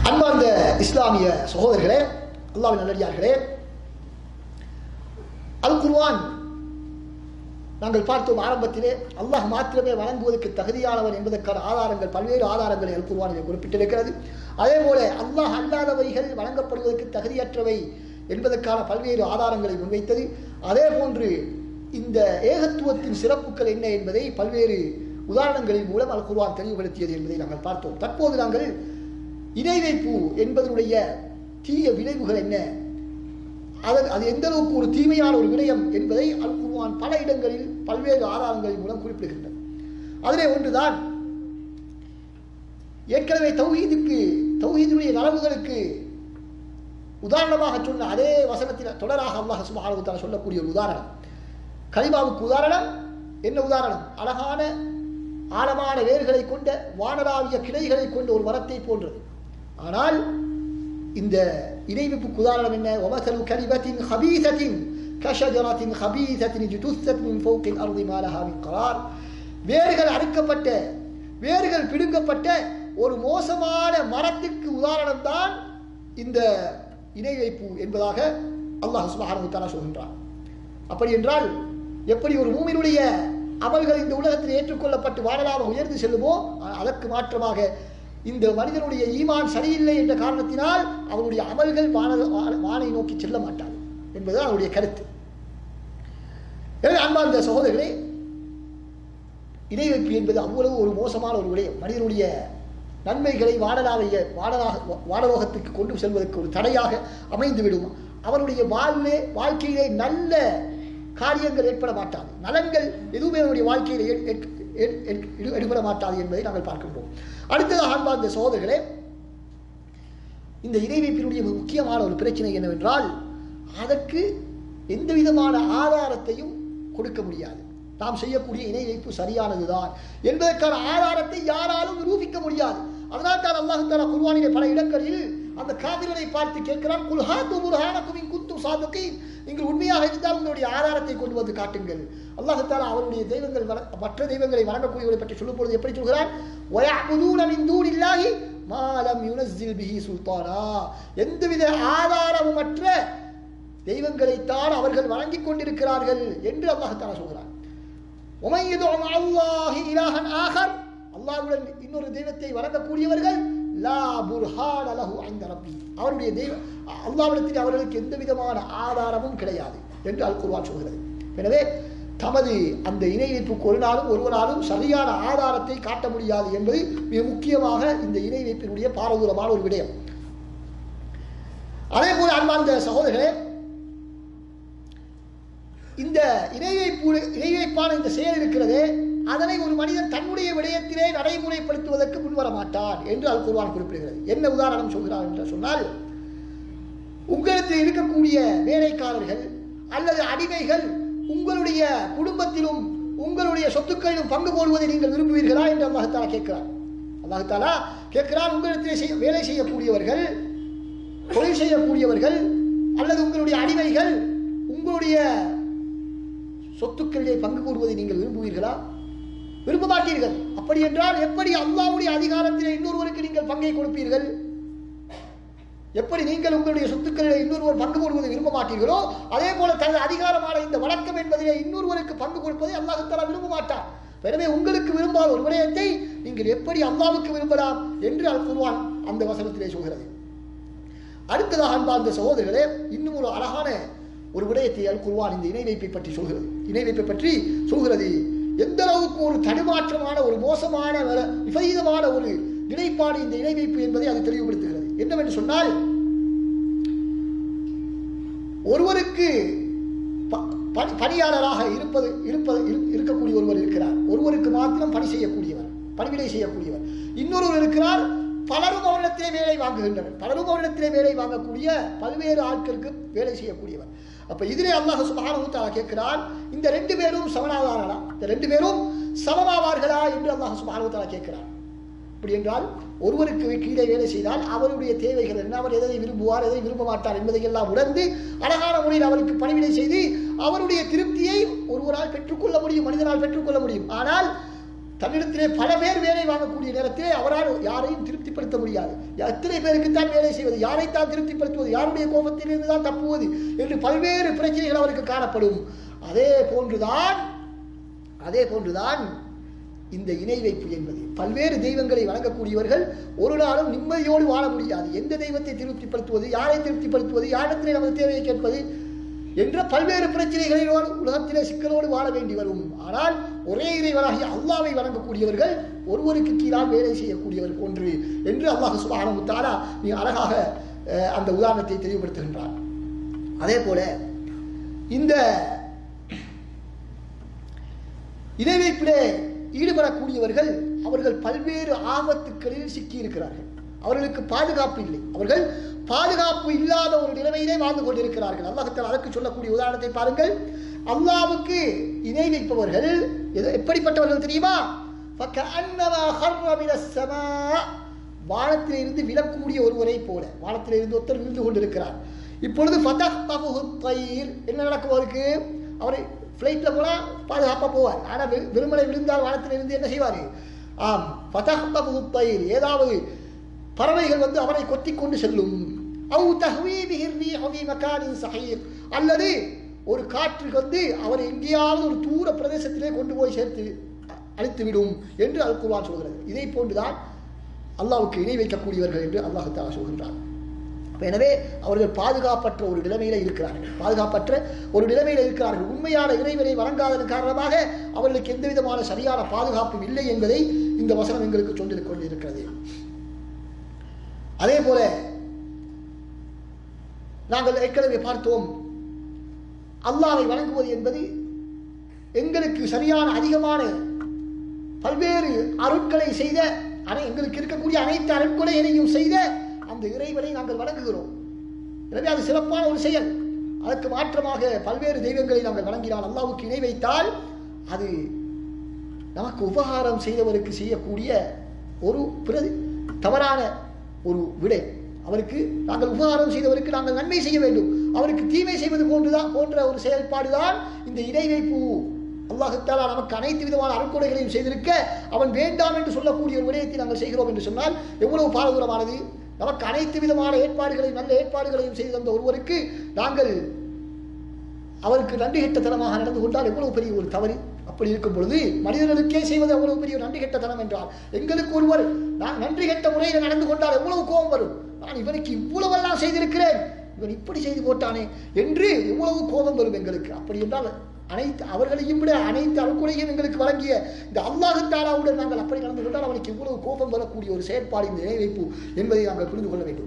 அன்பார்ந்த இஸ்லாமிய சகோதரர்களே அல்லாவின் நல்லடியார்களே அல் குர்ஆன் நாங்கள் பார்த்தோம் ஆரம்பத்திலே அல்லாஹ் மாத்திரமே வழங்குவதற்கு தகுதியானவன் என்பதற்கான ஆதாரங்கள் பல்வேறு ஆதாரங்களை அல் குர்ஆனிலே குறிப்பிட்டிருக்கிறது அதே போல அல்லாஹ் அல்லாதவைகள் வழங்கப்படுவதற்கு தகுதியற்றவை என்பதற்கான பல்வேறு ஆதாரங்களை முன்வைத்தது அதே போன்று இந்த ஏகத்துவத்தின் சிறப்புகள் என்ன என்பதை பல்வேறு உதாரணங்களின் மூலம் அல் குர்ஆன் தெளிவுபடுத்தியது என்பதை நாங்கள் பார்த்தோம் தற்போது நாங்கள் இணை வைப்பு என்பதனுடைய தீய விளைவுகள் என்ன அது அது எந்த அளவுக்கு ஒரு தீமையான ஒரு விடயம் என்பதை அல் குர்ஆன் பல இடங்களில் பல்வேறு ஆதாரங்களின் மூலம் குறிப்பிடுகின்றது அதிலே ஒன்றுதான் ஏற்கனவே தௌஹீதுக்கு தௌஹீதுடைய நலவுகளுக்கு உதாரணமாக சொன்ன அதே வசனத்தில் தொடராக அல்லாஹ் சுப்ஹானஹு வ தஆலா சொல்லக்கூடிய ஒரு உதாரணம் கலிமாவுக்கு உதாரணம் என்ன உதாரணம் அழகான ஆழமான வேர்களை கொண்ட வானராவிய கிளைகளை கொண்ட ஒரு மரத்தை போன்றது ஆனால் இந்த இணைவிப்புக்கு உதாரணம் என்ன ஒமசலு கலிபத்தின் ஹபீசத்தின் கஷஜரத்தின் ஹபீசத்தின் ஜுதுஸ்ஸத் மின் ஃபௌகில் அர்தி மா லஹா மின் கரார் வேர்கள் அறுக்கப்பட்ட வேர்கள் பிடுங்கப்பட்ட ஒரு மோசமான மரத்துக்கு உதாரணம் தான் இந்த இணை வைப்பு என்பதாக அல்லாஹ் சுப்ஹானஹு வ தஆலா சொல்கின்றான் அப்படி என்றால் எப்படி ஒரு மூமினுடைய அமல்கள் இந்த உலகத்தில் ஏற்றுக்கொள்ளப்பட்டு வாழலாக உயர்ந்து செல்லுமோ அதற்கு மாற்றமாக இந்த மனிதனுடைய ஈமான் சரியில்லை என்ற காரணத்தினால் அவனுடைய அமல்கள் வான வானை நோக்கி செல்ல மாட்டாது என்பது அவனுடைய கருத்து எனவே அன்பார்ந்த சகோதரர்களே இணை வைப்பு என்பது அவ்வளவு ஒரு மோசமான ஒரு விடயம் மனிதனுடைய நன்மைகளை வானலாவைய வானலாக வானலோகத்துக்கு கொண்டு செல்வதற்கு ஒரு தடையாக அமைந்துவிடும் அவனுடைய வாழ்வே வாழ்க்கையிலே நல்ல காரியங்கள் ஏற்பட மாட்டாது நலன்கள் எதுவுமே அவனுடைய வாழ்க்கையில் எடுபட மாட்டாது என்பதை நாங்கள் பார்க்கின்றோம் அடுத்ததாக அன்பார்ந்த சோதர்களே இந்த இறைவைப்பினுடைய முக்கியமான ஒரு பிரச்சனை என்னவென்றால் அதற்கு எந்த விதமான ஆதாரத்தையும் கொடுக்க முடியாது நாம் செய்யக்கூடிய இணை வைப்பு சரியானதுதான் என்பதற்கான ஆதாரத்தை யாராலும் நிரூபிக்க முடியாது அதனால் தான் அல்லாஹு தாலா குர்வானிலே பல இடங்களில் அந்த காவிரனை பார்த்து கேட்கிறான் குல்ஹா துமுர்ஹானக்கும் குத்து சாதுக்கி நீங்கள் உண்மையாக இருந்தால் உங்களுடைய ஆதாரத்தை கொண்டு வந்து காட்டுங்கள் அல்லாஹு தாலா அவருடைய தெய்வங்கள் மற்ற தெய்வங்களை வணங்கக்கூடியவரை பற்றி சொல்லும் பொழுது எப்படி சொல்கிறான் ஒயாபுதூன மின் தூனில்லாஹி மாலம் யுனஸ்ஸில் பிஹி சுல்தானா எந்தவித ஆதாரமுமற்ற தெய்வங்களைத்தான் அவர்கள் வணங்கிக் கொண்டிருக்கிறார்கள் என்று அல்லாஹு தாலா சொல்கிறான் உமையது அல்லாஹி இலாஹன் ஆகர் அல்லாஹ்வுடன் இன்னொரு தெய்வத்தை வணங்கக்கூடியவர்கள் லா புர்ஹான லஹு ஐந்த ரப்பி அவருடைய தெய்வ அல்லாஹ்விடத்தில் அவர்களுக்கு எந்த விதமான ஆதாரமும் கிடையாது என்று அல் குர்ஆன் சொல்கிறது எனவே தமது அந்த இணை வைப்புக்கு ஒரு நாளும் ஒருவராலும் சரியான ஆதாரத்தை காட்ட முடியாது என்பது மிக முக்கியமாக இந்த இணை வைப்பினுடைய பாரதூரமான ஒரு விடயம் அதே போல அன்பார்ந்த சகோதரர்களே இந்த இணைவைப்பு இணைவைப்பான இந்த செயல் இருக்கிறதே அதனை ஒரு மனிதன் தன்னுடைய விடயத்திலே நடைமுறைப்படுத்துவதற்கு முன்வர மாட்டான் என்று அல் குர்ஆன் குறிப்பிடுகிறது என்ன உதாரணம் சொல்கிறார் என்று சொன்னால் உங்களுக்கு இருக்கக்கூடிய வேலைக்காரர்கள் அல்லது அடிமைகள் உங்களுடைய குடும்பத்திலும் உங்களுடைய சொத்துக்களிலும் பங்கு போடுவதை நீங்கள் விரும்புவீர்களா என்று அல்லாஹாலா கேட்கிறார் அல்லாஹாலா கேட்கிறார் உங்களிடத்திலே செய்ய வேலை செய்யக்கூடியவர்கள் தொழில் செய்யக்கூடியவர்கள் அல்லது உங்களுடைய அடிமைகள் உங்களுடைய சொத்துக்களிலே பங்கு கூறுவதை நீங்கள் விரும்புவீர்களா விரும்ப மாட்டீர்கள் அப்படி என்றால் எப்படி அல்லாவுடைய அதிகாரத்திலே இன்னொருவருக்கு நீங்கள் பங்கை கொடுப்பீர்கள் எப்படி நீங்கள் உங்களுடைய சொத்துக்களில் இன்னொருவர் பங்கு போடுவதை விரும்ப மாட்டீர்களோ அதே போல தனது அதிகாரமான இந்த வழக்கம் என்பதிலே இன்னொருவருக்கு பங்கு கொடுப்பதை அல்லாஹத்தாலா விரும்ப மாட்டார் எனவே உங்களுக்கு விரும்பாத ஒரு விடயத்தை நீங்கள் எப்படி அல்லாவுக்கு விரும்பலாம் என்று அல் குர்வான் அந்த வசனத்திலே சொல்கிறது அடுத்ததாக அன்பார்ந்த சகோதரர்களே இன்னும் ஒரு அழகான ஒரு விடயத்தை அல் குர்வான் இந்த இணை வைப்பை பற்றி சொல்கிறது இணை வைப்பை பற்றி சொல்கிறது எந்த அளவுக்கு ஒரு தடுமாற்றமான ஒரு மோசமான விபரீதமான ஒரு நிலைப்பாடு இந்த இணை வைப்பு என்பதை அது தெளிவுபடுத்துகிறது என்னவென்று சொன்னால் ஒருவருக்கு பணியாளராக இருப்பது இருப்பது இருக்கக்கூடிய ஒருவர் இருக்கிறார் ஒருவருக்கு மாத்திரம் பணி செய்யக்கூடியவர் பணிவிடை செய்யக்கூடியவர் இன்னொருவர் இருக்கிறார் பலரும் அவரிடத்திலே வேலை வாங்குகின்றனர் பலரும் அவரிடத்திலே வேலை வாங்கக்கூடிய பல்வேறு ஆட்களுக்கு வேலை செய்யக்கூடியவர் அப்ப இதிலே அல்லாஹ் சுபானு கேட்கிறான் இந்த ரெண்டு பேரும் சமனாவார்களா இந்த ரெண்டு பேரும் சமமாவார்களா என்று அல்லாஹ் சுபானு கேட்கிறான் அப்படி என்றால் ஒருவருக்கு கீழே வேலை செய்தால் அவருடைய தேவைகள் என்ன அவர் எதை விரும்புவார் எதை விரும்ப மாட்டார் என்பதை எல்லாம் உணர்ந்து அழகான முறையில் அவருக்கு பணிவிடை செய்து அவருடைய திருப்தியை ஒருவரால் பெற்றுக்கொள்ள முடியும் மனிதனால் பெற்றுக்கொள்ள முடியும் ஆனால் தன்னிடத்திலே பல பேர் வேலை வாங்கக்கூடிய நேரத்திலே அவரால் யாரையும் திருப்திப்படுத்த முடியாது எத்தனை பேருக்கு தான் வேலை செய்வது யாரைத்தான் திருப்திப்படுத்துவது யாருடைய கோபத்திலிருந்து தான் தப்புவது என்று பல்வேறு பிரச்சனைகள் அவருக்கு காணப்படும் அதே போன்றுதான் அதே போன்றுதான் இந்த இணை வைப்பு என்பது பல்வேறு தெய்வங்களை வணங்கக்கூடியவர்கள் ஒரு நாளும் நிம்மதியோடு வாழ முடியாது எந்த தெய்வத்தை திருப்திப்படுத்துவது யாரை திருப்திப்படுத்துவது யாரிடத்திலே நமது தேவையை கேட்பது என்ற பல்வேறு பிரச்சனைகளிலோடு உலகத்திலே சிக்கலோடு வாழ வேண்டி வரும் ஆனால் ஒரே இறைவனாகிய அல்லாவை வணங்கக்கூடியவர்கள் ஒருவருக்கு கீழால் வேலை செய்யக்கூடியவர் போன்று என்று அல்லாஹ் சுபானு தாரா நீ அழகாக அஹ், அந்த உதாரணத்தை தெளிவுபடுத்துகின்றார் அதே போல இந்த இணைவைப்பிலே ஈடுபடக்கூடியவர்கள் அவர்கள் பல்வேறு ஆபத்துக்களில் சிக்கியிருக்கிறார்கள் அவர்களுக்கு பாதுகாப்பு இல்லை அவர்கள் பாதுகாப்பு இல்லாத ஒரு நிலைமையிலே வாழ்ந்து கொண்டிருக்கிறார்கள் அல்லாஹத்தால் அதற்கு சொல்லக்கூடிய உதாரணத்தை பாருங்கள் அல்லாவுக்கு இணை வைப்பவர்கள் எது- எப்படிப்பட்டவர்கள் தெரியுமா فَكَأَنَّمَا خَرَّ مِنَ السَّمَاءِ வானத்திலே இருந்து விழக்கூடிய ஒருவரை போல வானத்திலே இருந்து ஒருத்தர் விழுந்து கொண்டிருக்கிறார் இப்பொழுது ஃபதஹ்தஃபுஹு الطَّيْرُ. என்ன நடக்கும் அவருக்கு அவரை ஃப்ளைட்டில் போனால் பாதுகாப்பாக போவார் ஆனால் வெறுமனை விழுந்தால் வானத்தில் இருந்து என்ன செய்வார் ஆம் ஃபதஹ்தஃபுஹு الطَّيْرُ. ஏதாவது பறவைகள் வந்து அவரை கொத்தி கொண்டு செல்லும் அவு தஹ்வீ பிஹி الرِّيحُ فِي مَكَانٍ سَحِيقٍ. அல்லது ஒரு காற்று வந்து அவரை எங்கேயாவது ஒரு தூர பிரதேசத்திலே கொண்டு போய் சேர்த்து அழித்து விடும் என்று அல் குர்ஆன் சொல்கிறது இதை போன்றுதான் அல்லாஹ்வுக்கு இணை வைக்கக்கூடியவர்கள் என்று அல்லாஹ் தஆலா சொல்கின்றார் அப்ப எனவே அவர்கள் பாதுகாப்பற்ற ஒரு நிலைமையில இருக்கிறார்கள் பாதுகாப்பற்ற ஒரு நிலைமையில இருக்கிறார்கள் உண்மையான இறைவனை வணங்காததன் காரணமாக அவர்களுக்கு எந்த விதமான சரியான பாதுகாப்பும் இல்லை என்பதை இந்த வசனம் எங்களுக்கு சொல்லிக் கொண்டிருக்கிறது அதே போல நாங்கள் ஏற்கனவே பார்த்தோம் அல்லாஹ்வை வணங்குவது என்பது எங்களுக்கு சரியான அதிகமான பல்வேறு அருட்களை செய்த அனை எங்களுக்கு இருக்கக்கூடிய அனைத்து அருட்கொலைகளையும் செய்த அந்த இறைவனை நாங்கள் வணங்குகிறோம் எனவே அது சிறப்பான ஒரு செயல் அதற்கு மாற்றமாக பல்வேறு தெய்வங்களை நாங்கள் வணங்கினால் அல்லாஹ்வுக்கு இணை வைத்தால் அது நமக்கு உபகாரம் செய்தவருக்கு செய்யக்கூடிய ஒரு பிரதி தவறான ஒரு விடை அவருக்கு நாங்கள் உபகாரம் செய்தவருக்கு நாங்கள் நன்மை செய்ய வேண்டும் அவருக்கு தீமை செய்வது போன்றுதான் போன்ற ஒரு செயல்பாடுதான் இந்த இணை வைப்பு அல்லாஹுத்தாலா நமக்கு அனைத்து விதமான அருட்கொடைகளையும் செய்திருக்க அவன் வேண்டாம் என்று சொல்லக்கூடிய ஒரு விடயத்தை நாங்கள் செய்கிறோம் என்று சொன்னால் எவ்வளவு பாரதூரமானது நமக்கு அனைத்து விதமான ஏற்பாடுகளையும் நல்ல ஏற்பாடுகளையும் செய்து தந்த ஒருவருக்கு நாங்கள் அவருக்கு நன்றி கெட்டத்தனமாக நடந்து கொண்டால் எவ்வளவு பெரிய ஒரு தவறு அப்படி இருக்கும் பொழுது மனிதர்களுக்கே செய்வது எவ்வளவு பெரிய ஒரு நன்றி கெட்டத்தனம் என்றால் எங்களுக்கு ஒருவர் நான் நன்றி கெட்ட முறையில் நடந்து கொண்டால் எவ்வளவு கோபம் வரும் நான் இவனுக்கு இவ்வளவெல்லாம் செய்திருக்கிறேன் இவன் இப்படி செய்து போட்டானே என்று எவ்வளவு கோபம் வரும் எங்களுக்கு அப்படி என்றால் அனைத்து அவர்களையும் விட அனைத்து அருக்குறையும் எங்களுக்கு வழங்கிய இந்த அல்லாஹு தாலாவுடன் நாங்கள் அப்படி நடந்து கொண்டால் அவனுக்கு இவ்வளவு கோபம் வரக்கூடிய ஒரு செயற்பாடு இந்த இணை வைப்பு என்பதை நாங்கள் புரிந்து கொள்ள வேண்டும்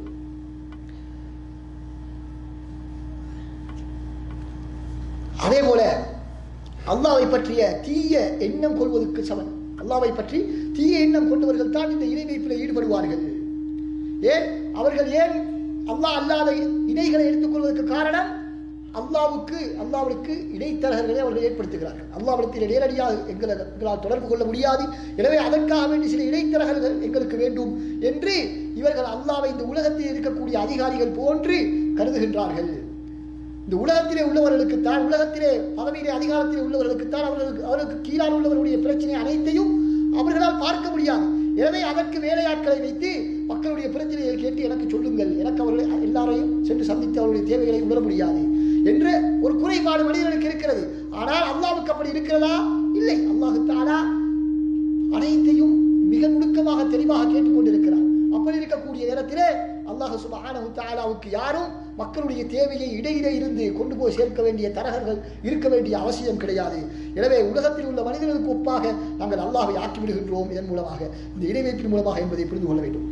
அதே போல அல்லாவை பற்றிய தீய எண்ணம் கொள்வதற்கு சமன் அல்லாவை பற்றி தீய எண்ணம் கொண்டவர்கள் தான் இந்த இணை வைப்பில் ஈடுபடுவார்கள் ஏன் அவர்கள் ஏன் அல்லாஹ் அல்லாத இணைகளை எடுத்துக்கொள்வதற்கு காரணம் அல்லாவுக்கு அல்லாவிற்கு இடைத்தரகர்களை அவர்கள் ஏற்படுத்துகிறார்கள் அல்லாவிடத்தில் நேரடியாக எங்களை எங்களால் தொடர்பு கொள்ள முடியாது எனவே அதற்காக வேண்டி சில இடைத்தரகர்கள் எங்களுக்கு வேண்டும் என்று இவர்கள் அல்லாவை இந்த உலகத்தில் இருக்கக்கூடிய அதிகாரிகள் போன்று கருதுகின்றார்கள் இந்த உலகத்திலே உள்ளவர்களுக்கு தான் உலகத்திலே பதவியிலே அதிகாரத்திலே உள்ளவர்களுக்கு தான் அவர்களுக்கு அவர்களுக்கு கீழால் உள்ளவர்களுடைய பிரச்சனை அனைத்தையும் அவர்களால் பார்க்க முடியாது எனவே அதற்கு வேலையாட்களை வைத்து மக்களுடைய பிரச்சனையை கேட்டு எனக்கு சொல்லுங்கள் எனக்கு அவர்களை எல்லாரையும் சென்று சந்தித்து அவருடைய தேவைகளை உணர முடியாது என்ற ஒரு குறைபாடு மனிதனுக்கு இருக்கிறது ஆனால் அல்லாவுக்கு அப்படி இருக்கிறதா இல்லை அல்லாஹு தாலா அனைத்தையும் மிக நுணுக்கமாக தெளிவாக கேட்டுக்கொண்டிருக்கிறார் அப்படி இருக்கக்கூடிய நேரத்திலே அல்லாஹ் சுபஹானஹு தஆலாவுக்கு யாரும் மக்களுடைய தேவையை இடையிலே இருந்து கொண்டு போய் சேர்க்க வேண்டிய தரகர்கள் இருக்க வேண்டிய அவசியம் கிடையாது எனவே உலகத்தில் உள்ள மனிதர்களுக்கு ஒப்பாக நாங்கள் அல்லாஹை ஆக்கி விடுகின்றோம் இதன் மூலமாக இந்த இடைவைப்பின் மூலமாக என்பதை புரிந்து கொள்ள வேண்டும்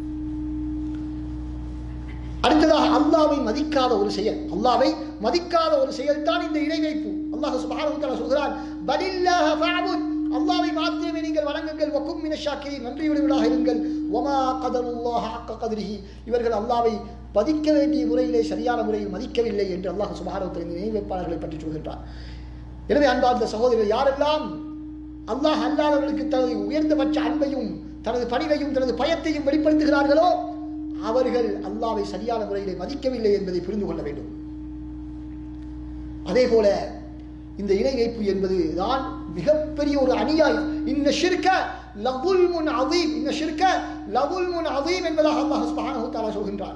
அடுத்ததாக அல்லாவை மதிக்காத ஒரு செயல் அல்லாவை மதிக்காத ஒரு செயல் தான் இந்த இடைவைப்பு அல்லாஹ் சுப்ஹானஹு வ தஆலா சொல்கிறான் பலில்லாஹ ஃபஅபுத் அல்லாவை மாத்திரமே நீங்கள் வணங்குங்கள் வக்கும் மின ஷாக்கிரின் நன்றி விடுவதாக இருங்கள் ஒமா கதருல்லாஹ ஹக்க கதிரிஹி இவர்கள் அல்லாவை மதிக்க வேண்டிய முறையிலே சரியான முறையில் மதிக்கவில்லை என்று அல்லாஹ் சுப்ஹானஹு வ தஆலா இந்த நினைவைப்பாளர்களை பற்றி சொல்கின்றார் எனவே அன்பார்ந்த சகோதரர்கள் யாரெல்லாம் அல்லாஹ் அல்லாதவர்களுக்கு தனது உயர்ந்தபட்ச அன்பையும் தனது பணிவையும் தனது பயத்தையும் வெளிப்படுத்துகிறார்களோ அவர்கள் அல்லாவை சரியான முறையிலே மதிக்கவில்லை என்பதை புரிந்து கொள்ள வேண்டும் அதே போல இந்த இணை வைப்பு என்பது தான் மிகப்பெரிய ஒரு அநியாயம் இந்த ஷிர்க லகுல்முன் அதீம் இந்த ஷிர்க லகுல்முன் அதீம் என்பதாக அல்லாஹ் சுப்ஹானஹு வ தஆலா சொல்கின்றான்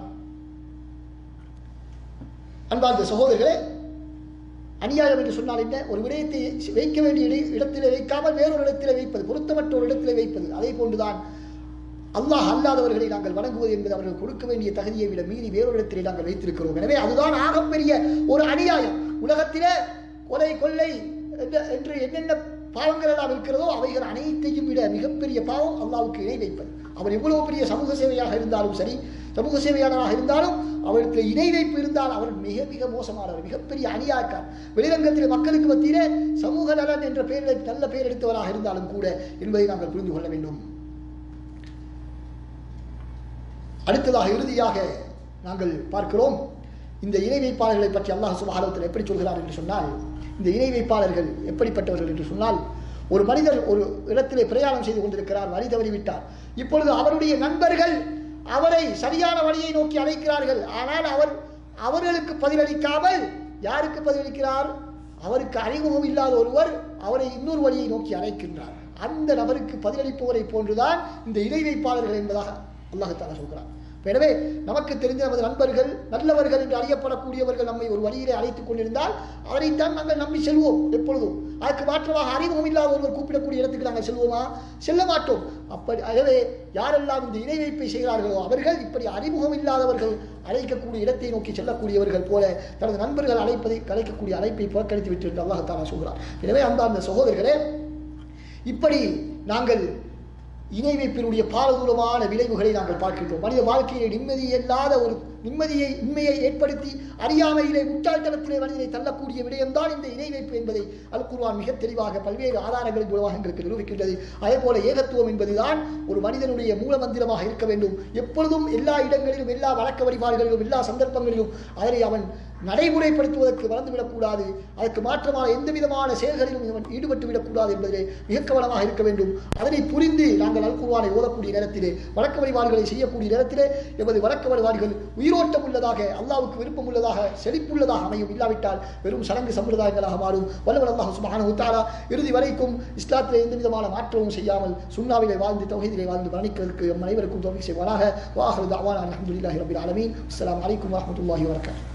அன்பார்ந்த சகோதரர்களே அநியாயம் என்று சொன்னால் என்ன ஒரு விடயத்தை வைக்க வேண்டிய இட- இடத்திலே வைக்காமல் வேறொரு இடத்திலே வைப்பது பொருத்தமற்ற ஒரு இடத்திலே வைப்பது அதே போன்றுதான் அல்லாஹ் அல்லாதவர்களை நாங்கள் வணங்குவது என்பது அவர்கள் கொடுக்க வேண்டிய தகுதியை விட மீறி வேறொரு இடத்திலே நாங்கள் வைத்திருக்கிறோம் எனவே அதுதான் ஆகப்பெரிய ஒரு அநியாயம் உலகத்திலே கொலை கொள்ளை என்ற- என்று என்னென்ன பாவங்கள் எல்லாம் இருக்கிறதோ அவைகள் அனைத்தையும் விட மிகப்பெரிய பாவம் அல்லாஹ்வுக்கு இணை வைப்பது அவர் எவ்வளவு பெரிய சமூக சேவையாக இருந்தாலும் சரி சமூக சேவையாளராக இருந்தாலும் அவருக்கு இணை வைப்பு இருந்தால் அவர் மிக மிக மோசமானவர் மிகப்பெரிய அநியாயக்கார் வெளிரங்கத்தில் மக்களுக்கு மத்தியிலே சமூக நலன் என்ற பெயரில் நல்ல பெயர் எடுத்தவராக இருந்தாலும் கூட என்பதை நாங்கள் புரிந்து கொள்ள வேண்டும் அடுத்ததாக இறுதியாக நாங்கள் பார்க்கிறோம் இந்த இணை வைப்பாளர்களை பற்றி அல்லாஹ் சுபஹானத்தில் எப்படி சொல்கிறார் என்று சொன்னால் இந்த இணை வைப்பாளர்கள் எப்படிப்பட்டவர்கள் என்று சொன்னால் ஒரு மனிதர் ஒரு இடத்திலே பிரயாணம் செய்து கொண்டிருக்கிறார் வழி தவறிவிட்டார் இப்பொழுது அவருடைய நண்பர்கள் அவரை சரியான வழியை நோக்கி அழைக்கிறார்கள் ஆனால் அவர் அவர்களுக்கு பதிலளிக்காமல் யாருக்கு பதிலளிக்கிறார் அவருக்கு அறிமுகம் இல்லாத ஒருவர் அவரை இன்னொரு வழியை நோக்கி அழைக்கின்றார் அந்த நபருக்கு பதிலளிப்பவரை போன்றுதான் இந்த இணை வைப்பாளர்கள் என்பதாக அல்லாஹால சொல்கிறார் எனவே நமக்கு தெரிந்த நமது நண்பர்கள் நல்லவர்கள் என்று அறியப்படக்கூடியவர்கள் நம்மை ஒரு வழியிலே அழைத்துக் கொண்டிருந்தால் அவரைத்தான் நாங்கள் நம்பி செல்வோம் எப்பொழுதும் அதற்கு மாற்றமாக அறிமுகம் இல்லாத ஒருவர் கூப்பிடக்கூடிய இடத்துக்கு நாங்கள் செல்வோமா செல்ல மாட்டோம் அப்படி எனவே யாரெல்லாம் இந்த இணை வைப்பை செய்கிறார்களோ அவர்கள் இப்படி அறிமுகம் இல்லாதவர்கள் அழைக்கக்கூடிய இடத்தை நோக்கி செல்லக்கூடியவர்கள் போல தனது நண்பர்கள் அழைப்பதை அழைக்கக்கூடிய அழைப்பை புறக்கணித்து விட்டு என்று அல்லாஹாலா சொல்கிறார் எனவே அந்த அந்த சகோதரர்களே இப்படி நாங்கள் இணை வைப்பினுடைய பாரதூரமான விளைவுகளை நாங்கள் பார்க்கின்றோம் மனித வாழ்க்கையிலே நிம்மதி இல்லாத ஒரு நிம்மதியை இன்மையை ஏற்படுத்தி அறியாமையிலே முட்டாள்தனத்திலே மனிதனை தள்ளக்கூடிய விடயம்தான் இந்த இணை வைப்பு என்பதை அல் குர்ஆன் மிக தெளிவாக பல்வேறு ஆதாரங்களின் மூலமாக எங்களுக்கு நிரூபிக்கின்றது அதே போல ஏகத்துவம் என்பதுதான் ஒரு மனிதனுடைய மூல மந்திரமாக இருக்க வேண்டும் எப்பொழுதும் எல்லா இடங்களிலும் எல்லா வழக்க வழிபாடுகளிலும் எல்லா சந்தர்ப்பங்களிலும் அதனை அவன் நடைமுறைப்படுத்துவதற்கு மறந்துவிடக்கூடாது அதற்கு மாற்றமான எந்த விதமான செயல்களிலும் இவன் ஈடுபட்டு விடக்கூடாது என்பதிலே மிக கவனமாக இருக்க வேண்டும் அதனை புரிந்து நாங்கள் அல்குர்வானை ஓதக்கூடிய நேரத்திலே வழக்க வழிபாடுகளை செய்யக்கூடிய நேரத்திலே எமது வழக்க வழிபாடுகள் உயிரோட்டம் உள்ளதாக அல்லாவுக்கு விருப்பம் உள்ளதாக செழிப்புள்ளதாக அமையும் இல்லாவிட்டால் வெறும் சடங்கு சம்பிரதாயங்களாக மாறும் வல்லவர் அல்லாஹ் சுபஹானஹு வதஆலா இறுதி வரைக்கும் இஸ்லாத்திலே எந்த விதமான மாற்றமும் செய்யாமல் சுன்னாவிலே வாழ்ந்து தௌஹீதிலே வாழ்ந்து மரணிக்கிறதுக்கு நம் அனைவருக்கும் தோல்வி செய்வானாக வாஹரு தாவானா அல்ஹம்துலில்லாஹி ரபில் ஆலமீன் அஸ்ஸலாமு அலைக்கும் வரஹ்மத்துல்லாஹி வபரகாத்துஹு